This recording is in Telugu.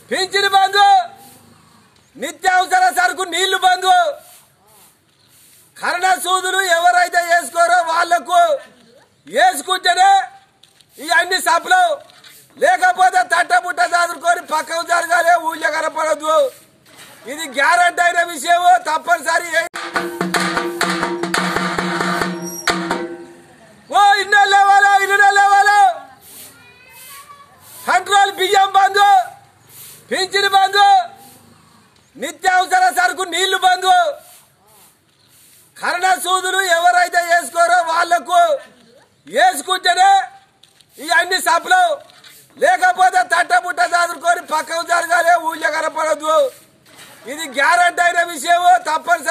పింఛను బంధు నిత్యావసర సరుకు నీళ్లు బంధు కరణ సూదులు ఎవరైతే వేసుకోరో వాళ్లకు వేసుకుంటేనే ఈ అన్ని సభలు లేకపోతే తట్టబుట్ట చదువుకొని పక్కకు జరగాలి ఊళ్ళో కనపడద్దు ఇది గ్యారంటీ అయిన విషయం తప్పనిసరి ఓ ఇన్న లేవాలో ఇన్న లేవాలో కంట్రోల్ బియ్యం బంధు పింఛను బంధు నిత్యావసర సరుకు నీళ్లు బంధు కరణ సూదులు ఎవరైతే వేసుకోరో వాళ్లకు వేసుకుంటేనే ఈ అన్ని సభలు లేకపోతే తట్టబుట్ట చదువుకొని పక్కకు జరగాలి ఊళ్ళో కనపడద్దు ఇది గ్యారంటీ అయిన విషయం తప్పనిసరి